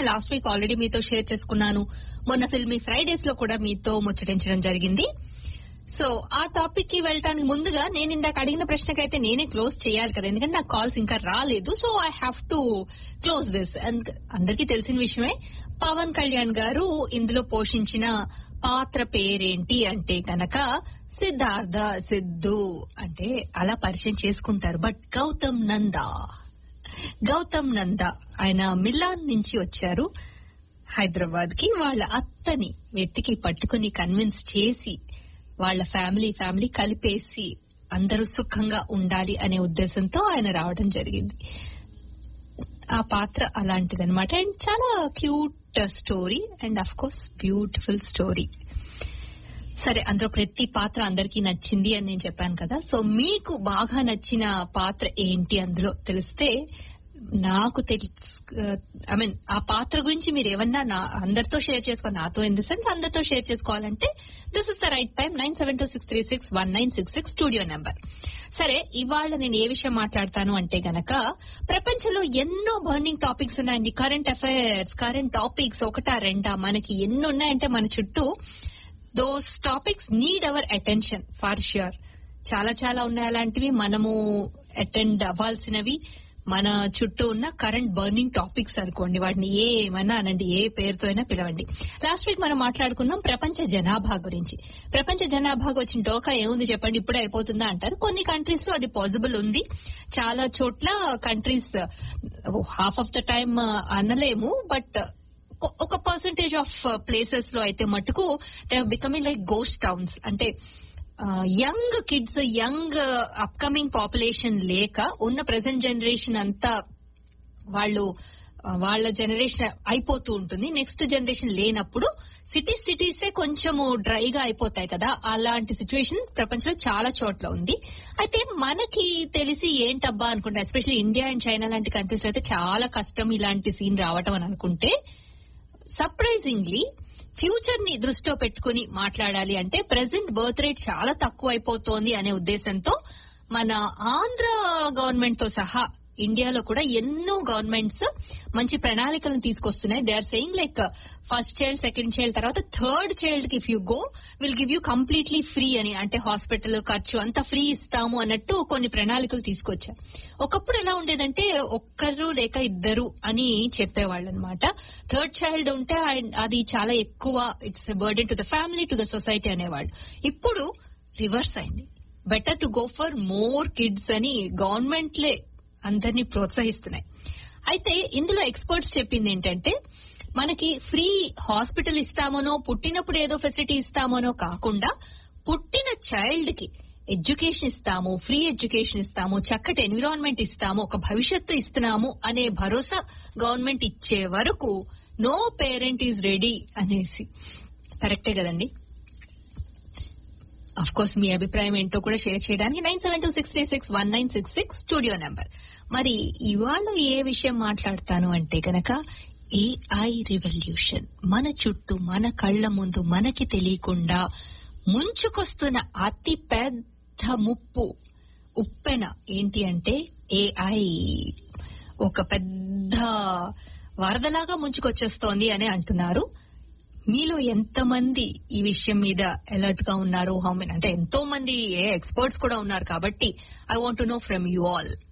నేను last week already మీతో share చేసుకున్నాను మొన్న ఫిల్మీ ఫ్రైడేస్ లో కూడా మీతో ముచ్చటించడం జరిగింది సో ఆ టాపిక్ కి వెళ్ళటానికి ముందుగా నేను ఇందాక అడిగిన ప్రశ్నకైతే నేనే క్లోజ్ చేయాలి కదా ఎందుకంటే నాకు కాల్స్ ఇంకా రాలేదు so I have to close this అందరికీ తెలిసిన విషయమే పవన్ కళ్యాణ్ గారు ఇందులో పోషించిన పాత్ర పేరేంటి అంటే కనుక సిద్ధార్థ సిద్ధు అంటే అలా పరిచయం చేసుకుంటారు బట్ గౌతమ్ నందా గౌతమ్ నందా ఆయన మిలాన్ నుంచి వచ్చారు హైదరాబాద్ కి వాళ్ళ అత్తని వెతికి పట్టుకుని కన్విన్స్ చేసి వాళ్ళ ఫ్యామిలీ ఫ్యామిలీ కలిపేసి అందరూ సుఖంగా ఉండాలి అనే ఉద్దేశంతో ఆయన రావడం జరిగింది ఆ పాత్ర అలాంటిదన్నమాట అండ్ చాలా cute story and of course beautiful story సరే అందులో ప్రతి పాత్ర అందరికీ నచ్చింది అని నేను చెప్పాను కదా సో మీకు బాగా నచ్చిన పాత్ర ఏంటి అందులో తెలిస్తే నాకు తెలుసు ఐ మీన్ ఆ పాత్ర గురించి మీరు ఏమన్నా నా అందరితో షేర్ చేసుకోవాలి నాతో ఇన్ ద సెన్స్ అందరితో షేర్ చేసుకోవాలంటే this is the right time nine seven two six three six one nine six six studio number సరే ఇవాళ నేను ఏ విషయం మాట్లాడతాను అంటే గనక ప్రపంచంలో ఎన్నో బర్నింగ్ టాపిక్స్ ఉన్నాయండి కరెంట్ అఫైర్స్ కరెంట్ టాపిక్స్ ఒకటా రెండా మనకి ఎన్ని ఉన్నాయంటే మన చుట్టూ those topics need our attention for sure చాలా చాలా ఉన్నాయి అలాంటివి మనము అటెండ్ అవ్వాల్సినవి మన చుట్టూ ఉన్న కరెంట్ బర్నింగ్ టాపిక్స్ అనుకోండి వాటిని ఏమైనా అనండి ఏ పేరుతో అయినా పిలవండి లాస్ట్ వీక్ మనం మాట్లాడుకున్నాం ప్రపంచ జనాభా గురించి ప్రపంచ జనాభాకు వచ్చిన టోకా ఏముంది చెప్పండి ఇప్పుడే అయిపోతుందా అంటారు కొన్ని కంట్రీస్ లో అది పాసిబుల్ ఉంది చాలా చోట్ల countries half of the time అనలేము బట్ ఒక పర్సంటేజ్ ఆఫ్ ప్లేసెస్ లో అయితే మటుకు they becoming like ghost towns అంటే young kids young upcoming population లేక ఉన్న ప్రజెంట్ జనరేషన్ అంతా వాళ్ళు వాళ్ళ జనరేషన్ అయిపోతూ ఉంటుంది నెక్స్ట్ జనరేషన్ లేనప్పుడు సిటీస్ సిటీసే కొంచెము డ్రైగా అయిపోతాయి కదా అలాంటి సిచ్యువేషన్ ప్రపంచంలో చాలా చోట్ల ఉంది అయితే మనకి తెలిసి ఏంటబ్బా అనుకుంటే ఎస్పెషల్లీ ఇండియా అండ్ చైనా లాంటి కంట్రీస్ లో అయితే చాలా కష్టం ఇలాంటి సీన్ రావటం అని అనుకుంటే సర్ప్రైజింగ్లీ ఫ్యూచర్ ని దృష్టిలో పెట్టుకుని మాట్లాడాలి అంటే ప్రెసెంట్ బర్త్ రేట్ చాలా తక్కువ అయిపోతోంది అనే ఉద్దేశంతో మన ఆంధ్ర గవర్నమెంట్ తో సహా ఇండియాలో కూడా ఎన్నో గవర్నమెంట్స్ మంచి ప్రణాళికలను తీసుకొస్తున్నాయి they are saying like first child second child తర్వాత థర్డ్ చైల్డ్ కి if you go will give you completely free అని అంటే హాస్పిటల్ ఖర్చు అంతా ఫ్రీ ఇస్తాము అన్నట్టు కొన్ని ప్రణాళికలు తీసుకొచ్చారు ఒకప్పుడు ఎలా ఉండేదంటే ఒక్కరు లేక ఇద్దరు అని చెప్పేవాళ్ళు అనమాట థర్డ్ చైల్డ్ ఉంటే అది చాలా ఎక్కువ it's burden to the family to the society అనేవాళ్ళు ఇప్పుడు రివర్స్ అయింది better to go for more kids అని గవర్నమెంట్లే అందరినీ ప్రోత్సహిస్తున్నాయి అయితే ఇందులో ఎక్స్పర్ట్స్ చెప్పింది ఏంటంటే మనకి ఫ్రీ హాస్పిటల్ ఇస్తామనో పుట్టినప్పుడు ఏదో ఫెసిలిటీ ఇస్తామనో కాకుండా పుట్టిన చైల్డ్ కి ఎడ్యుకేషన్ ఇస్తాము ఫ్రీ ఎడ్యుకేషన్ ఇస్తాము చక్కటి ఎన్విరాన్మెంట్ ఇస్తాము ఒక భవిష్యత్తు ఇస్తున్నాము అనే భరోసా గవర్నమెంట్ ఇచ్చే వరకు నో పేరెంట్ ఈజ్ రెడీ అనేసి కరెక్టే కదండి అఫ్ కోర్స్ మీ అభిప్రాయం ఏంటో కూడా షేర్ చేయడానికి nine seven two six three six one nine six six studio number మరి ఇవాళ ఏ విషయం మాట్లాడతాను అంటే గనక ఏఐ రివల్యూషన్ మన చుట్టూ మన కళ్ల ముందు మనకి తెలియకుండా ముంచుకొస్తున్న అతి పెద్ద ముప్పు ఉప్పెన ఏంటి అంటే ఏఐ ఒక పెద్ద వరదలాగా ముంచుకొచ్చేస్తోంది అని అంటున్నారు మీలో ఎంతమంది ఈ విషయం మీద అలర్ట్ గా ఉన్నారు హౌ మెన్ అంటే ఎంతో మంది ఏ ఎక్స్పర్ట్స్ కూడా ఉన్నారు కాబట్టి I want know from you all